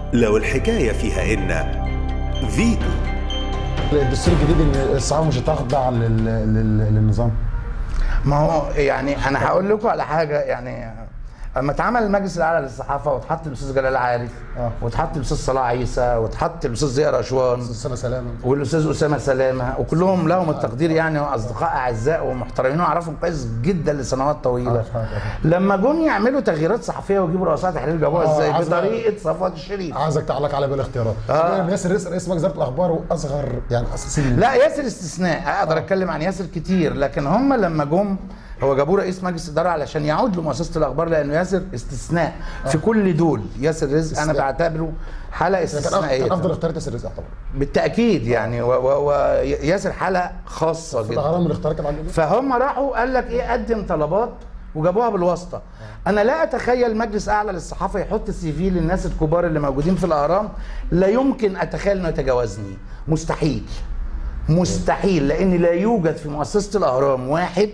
لو الحكاية فيها إن فيتو الدستور الجديد ان الصحافه مش هتخضع لل... لل... للنظام ما هو يعني انا هقول لكم على حاجه يعني اما اتعمل المجلس الاعلى للصحافه واتحط الاستاذ جلال عارف آه. واتحط الاستاذ صلاح عيسى واتحط الاستاذ زياد رشوان سنه سلامه والاستاذ اسامه سلامه وكلهم لهم التقدير يعني واصدقاء اعزاء ومحترمين واعرفهم كويس جدا لسنوات طويله آه، آه. لما جم يعملوا تغييرات صحفيه ويجيبوا رؤساء تحرير جابوها آه، ازاي عايز- بطريقه صفوت الشريف عايزك تعلق على بالاختيارات آه. آه. ياسر رئيس رئيس مجلس اداره الاخبار واصغر يعني اساسي لا ياسر استثناء اقدر اتكلم عن ياسر كتير لكن هم لما جم هو جابوه رئيس مجلس اداره علشان يعود لمؤسسه الاخبار لانه ياسر استثناء في كل دول ياسر رزق انا استثناء. بعتبره حاله كان أف- استثنائيه كان افضل اختيار ياسر رزق طبعا بالتاكيد يعني وياسر حاله خاصه في جدا الاهرام الاختيار كان عنده فهم راحوا قال لك ايه قدم طلبات وجابوها بالواسطه انا لا اتخيل مجلس اعلى للصحافه يحط سي في للناس الكبار اللي موجودين في الاهرام لا يمكن اتخيل انه يتجاوزني مستحيل مستحيل لان لا يوجد في مؤسسه الاهرام واحد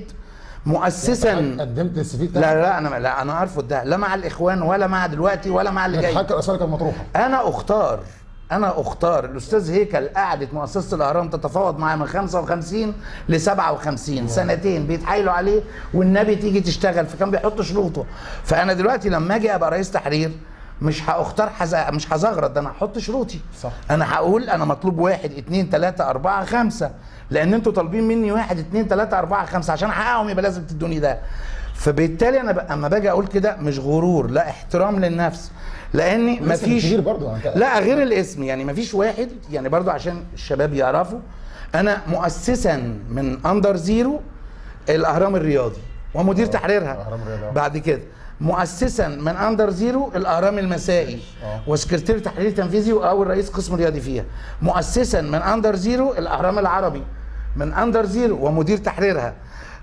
مؤسسا قدمت السي في لا لا انا لا انا ارفض ده لا مع الاخوان ولا مع دلوقتي ولا مع اللي جاي حتى الاسئله كانت مطروحه انا اختار انا اختار الاستاذ هيكل قعدت مؤسسه الاهرام تتفاوض معاه من 55 ل 57 سنتين بيتحايلوا عليه والنبي تيجي تشتغل فكان بيحط شروطه فانا دلوقتي لما اجي ابقى رئيس تحرير مش هاختار حز... مش هزغرط ده انا هحط شروطي صح. انا هقول انا مطلوب واحد اتنين تلاته اربعه خمسه لان انتوا طالبين مني واحد اتنين تلاته اربعه خمسه عشان احققهم يبقى لازم تدوني ده فبالتالي انا ب... اما باجي اقول كده مش غرور لا احترام للنفس لاني الاسم مفيش كبير برضه يعني. لا غير الاسم يعني مفيش واحد يعني برضو عشان الشباب يعرفوا انا مؤسسا من اندر زيرو الاهرام الرياضي ومدير تحريرها الأهرام الرياضي. بعد كده مؤسسا من اندر زيرو الاهرام المسائي آه. وسكرتير تحرير تنفيذي واول رئيس قسم رياضي فيها مؤسسا من اندر زيرو الاهرام العربي من اندر زيرو ومدير تحريرها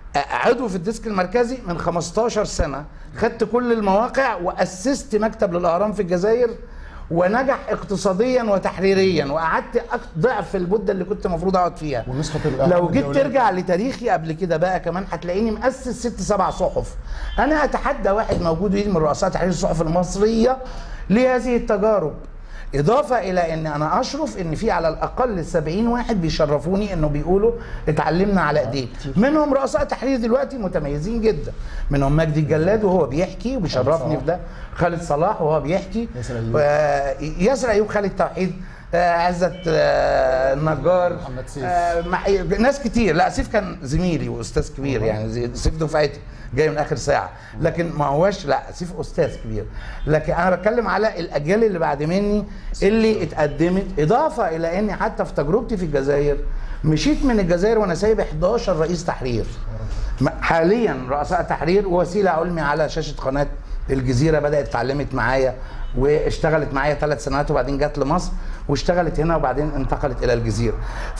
عضو في الديسك المركزي من 15 سنه خدت كل المواقع واسست مكتب للاهرام في الجزائر ونجح اقتصاديا وتحريريا وقعدت أك- ضعف المده اللي كنت المفروض اقعد فيها ونسخة الأهرام لو جيت الدولية. ترجع لتاريخي قبل كده بقى كمان هتلاقيني مؤسس ست سبع صحف انا اتحدى واحد موجود يجي من رؤساء تحرير الصحف المصريه لهذه التجارب اضافه الى ان انا اشرف ان في على الاقل 70 واحد بيشرفوني انه بيقولوا اتعلمنا على ايديه منهم رؤساء تحرير دلوقتي متميزين جدا منهم مجدي الجلاد وهو بيحكي وبيشرفني في ده خالد صلاح وهو بيحكي ياسر أيوب. آه، ياسر ايوب خالد توحيد آه، عزت آه، النجار محمد سيف. آه، مع ناس كتير لا سيف كان زميلي واستاذ كبير يعني زي- سيف دفعتي جاي من اخر ساعه لكن ما هوش لا سيف استاذ كبير لكن انا بتكلم على الاجيال اللي بعد مني اللي اتقدمت اضافه الى اني حتى في تجربتي في الجزائر مشيت من الجزائر وانا سايب 11 رئيس تحرير م- حاليا رؤساء تحرير ووسيله علمي على شاشه قناه الجزيره بدات اتعلمت معايا واشتغلت معايا ثلاث سنوات وبعدين جت لمصر واشتغلت هنا وبعدين انتقلت الى الجزيره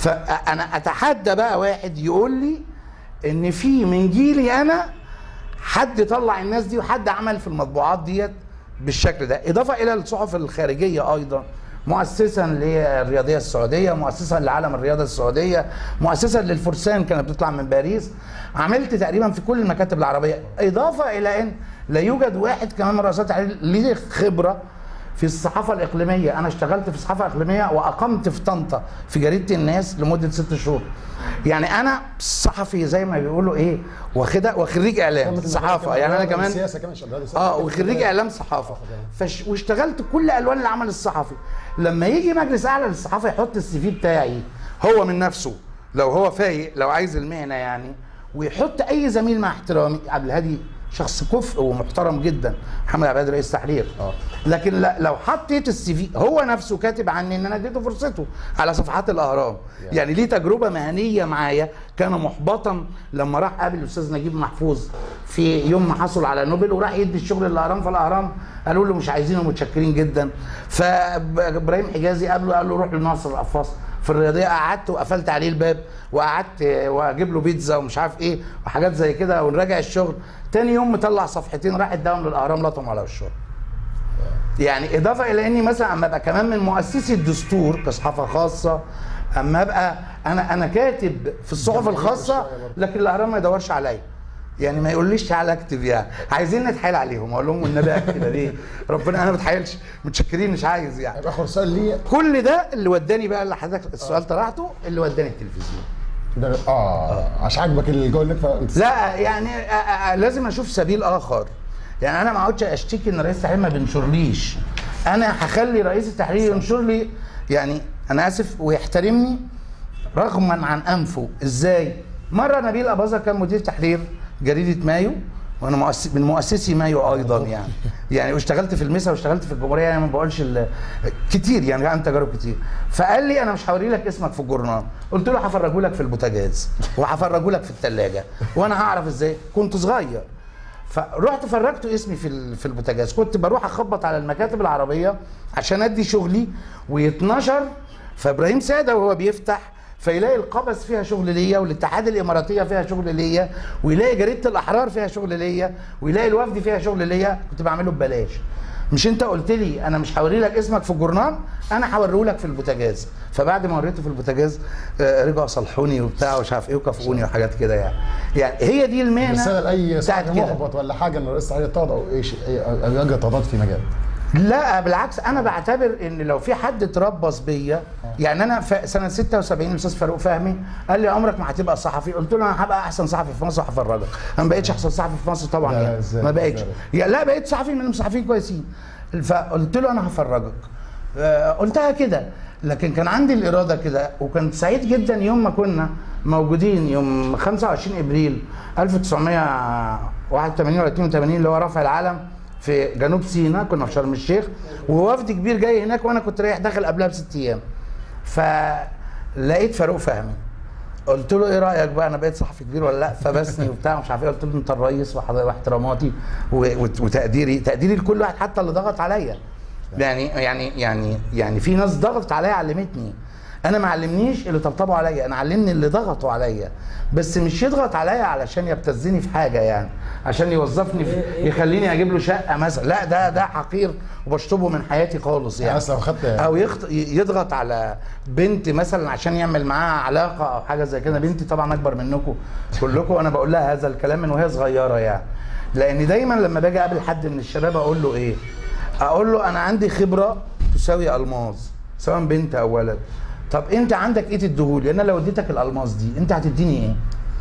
فانا اتحدى بقى واحد يقول لي ان في من جيلي انا حد طلع الناس دي وحد عمل في المطبوعات ديت بالشكل ده اضافه الى الصحف الخارجيه ايضا مؤسسا للرياضيه السعوديه مؤسسا لعالم الرياضه السعوديه مؤسسا للفرسان كانت بتطلع من باريس عملت تقريبا في كل المكاتب العربيه اضافه الى ان لا يوجد واحد كمان من رؤساء التحرير ليه خبره في الصحافه الاقليميه انا اشتغلت في الصحافه الاقليميه واقمت في طنطا في جريده الناس لمده ست شهور يعني انا صحفي زي ما بيقولوا ايه واخدها وخريج اعلام صحافه يعني انا كمان سياسه كمان شباب اه وخريج اعلام صحافه فش واشتغلت كل الوان العمل الصحفي لما يجي مجلس اعلى للصحافه يحط السي في بتاعي هو من نفسه لو هو فايق لو عايز المهنه يعني ويحط اي زميل مع احترامي عبد الهادي شخص كفء ومحترم جدا محمد عبد الهادي رئيس تحرير آه. لكن لا لو حطيت السي في هو نفسه كاتب عني ان انا اديته فرصته على صفحات الاهرام يعني. يعني ليه تجربه مهنيه معايا كان محبطا لما راح قابل الاستاذ نجيب محفوظ في يوم ما حصل على نوبل وراح يدي الشغل للاهرام فالاهرام قالوا له مش عايزينه متشكرين جدا فابراهيم حجازي قابله قال له روح لناصر القفاص في الرياضيه قعدت وقفلت عليه الباب وقعدت واجيب له بيتزا ومش عارف ايه وحاجات زي كده ونراجع الشغل تاني يوم مطلع صفحتين راح اداهم للاهرام لطم على وشهم يعني اضافه الى اني مثلا اما ابقى كمان من مؤسسي الدستور كصحافه خاصه اما ابقى انا انا كاتب في الصحف جماهير الخاصه شوية برضه. لكن الاهرام ما يدورش عليا يعني ما يقوليش تعالى اكتب يعني عايزين نتحايل عليهم اقول لهم والنبي اكتب ليه ربنا انا ما بتحايلش متشكرين مش عايز يعني يبقى اخر سؤال ليه كل ده اللي وداني بقى اللي حضرتك السؤال طرحته اللي وداني التلفزيون ده اه عشان عاجبك الجو اللي فانت لا يعني آه، آه، لازم اشوف سبيل اخر يعني انا ما اقعدش اشتكي ان رئيس التحرير ما بينشرليش انا هخلي رئيس التحرير ينشر لي يعني انا اسف ويحترمني رغما عن انفه ازاي مره نبيل اباظه كان مدير تحرير جريده مايو وانا مؤسس من مؤسسي مايو ايضا يعني يعني واشتغلت في المسا واشتغلت في الجمهوريه يعني ما بقولش ال- كتير يعني عن تجارب كتير فقال لي انا مش هوري لك اسمك في الجورنال قلت له هفرجه لك في البوتاجاز وهفرجه لك في الثلاجه وانا هعرف ازاي كنت صغير فرحت فرجت اسمي في ال- في البوتاجاز كنت بروح اخبط على المكاتب العربيه عشان ادي شغلي ويتنشر فابراهيم ساده وهو بيفتح فيلاقي القبس فيها شغل ليا والاتحاد الاماراتيه فيها شغل ليا ويلاقي جريده الاحرار فيها شغل ليا ويلاقي الوفد فيها شغل ليا كنت بعمله ببلاش مش انت قلت لي انا مش هوري لك اسمك في الجورنال انا هوريه لك في البوتاجاز فبعد ما وريته في البوتاجاز آه، رجعوا صلحوني وبتاع ومش عارف ايه وكافئوني وحاجات كده يعني يعني هي دي المهنه رساله لاي بتاعت صاحب كده. محبط ولا حاجه ان رئيس التحرير يتضاد او ايش أي- او يواجه تضاد في مجال لا بالعكس انا بعتبر ان لو في حد اتربص بيا يعني انا في سنه 76 الاستاذ فاروق فهمي قال لي عمرك ما هتبقى صحفي قلت له انا هبقى احسن صحفي في مصر وهفرجك انا ما بقتش احسن صحفي في مصر طبعا لا، يعني إزاي؟ ما بقتش إزاي؟ يعني لا بقيت صحفي من المصحفيين كويسين فقلت له انا هفرجك آه، قلتها كده لكن كان عندي الاراده كده وكنت سعيد جدا يوم ما كنا موجودين يوم 25 ابريل 1981 ولا 82 اللي هو رفع العلم في جنوب سيناء كنا في شرم الشيخ ووفد كبير جاي هناك وانا كنت رايح داخل قبلها بست ايام فلقيت فاروق فهمي قلت له ايه رايك بقى انا بقيت صحفي كبير ولا لا فبسني وبتاع ومش عارف ايه قلت له انت الرئيس وحض- واحتراماتي و- وت- وتقديري تقديري لكل واحد حتى اللي ضغط عليا يعني يعني يعني يعني في ناس ضغطت عليا علمتني انا ما علمنيش اللي طبطبوا عليا انا علمني اللي ضغطوا عليا بس مش يضغط عليا علشان يبتزني في حاجه يعني عشان يوظفني في يخليني اجيب له شقه مثلا لا ده ده حقير وبشطبه من حياتي خالص يعني بس لو خدت او يخط... يضغط على بنت مثلا عشان يعمل معاها علاقه او حاجه زي كده بنتي طبعا اكبر منكم كلكم وانا بقول لها هذا الكلام من وهي صغيره يعني لان دايما لما باجي اقابل حد من الشباب اقول له ايه اقول له انا عندي خبره تساوي الماظ سواء بنت او ولد طب انت عندك ايه تديهولي انا لو اديتك الالماظ دي انت هتديني ايه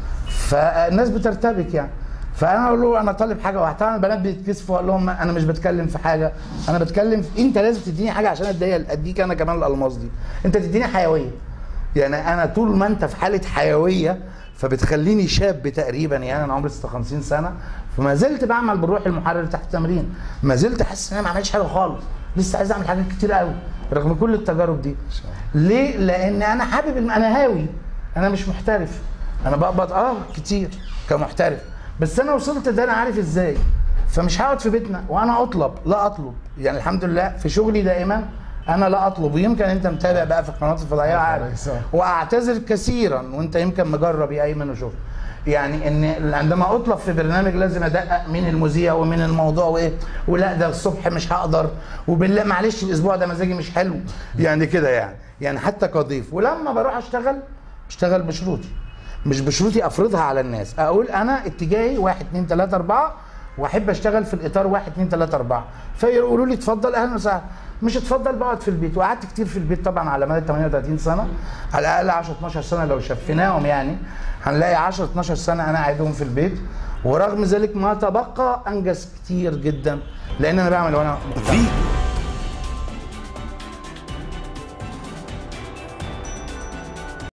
فالناس بترتبك يعني فانا اقول له انا طالب حاجه واحده طبعا البنات بيتكسفوا اقول لهم انا مش بتكلم في حاجه انا بتكلم في انت لازم تديني حاجه عشان اديها اديك انا كمان الالماس دي انت تديني حيويه يعني انا طول ما انت في حاله حيويه فبتخليني شاب تقريبا يعني انا عمري 56 سنه فما زلت بعمل بالروح المحرر تحت التمرين ما زلت حاسس ان انا ما عملتش حاجه خالص لسه عايز اعمل حاجات كتير قوي رغم كل التجارب دي ليه لان انا حابب الم- انا هاوي انا مش محترف انا بقبض اه كتير كمحترف بس انا وصلت ده انا عارف ازاي فمش هقعد في بيتنا وانا اطلب لا اطلب يعني الحمد لله في شغلي دائما انا لا اطلب ويمكن انت متابع بقى في القنوات الفضائيه عارف صح. واعتذر كثيرا وانت يمكن مجرب يا ايمن وشوف يعني ان عندما اطلب في برنامج لازم ادقق مين المذيع ومين الموضوع وايه ولا ده الصبح مش هقدر وبالله معلش الاسبوع ده مزاجي مش حلو يعني كده يعني يعني حتى كضيف ولما بروح اشتغل اشتغل بشروطي مش بشروطي افرضها على الناس اقول انا اتجاهي واحد اتنين تلاته اربعه واحب اشتغل في الاطار واحد اتنين تلاته اربعه فيقولوا لي اتفضل اهلا وسهلا مش اتفضل بقعد في البيت وقعدت كتير في البيت طبعا على مدى 38 سنه على الاقل 10 12 سنه لو شفناهم يعني هنلاقي 10 12 سنه انا قاعدهم في البيت ورغم ذلك ما تبقى انجز كتير جدا لان انا بعمل وانا فيتو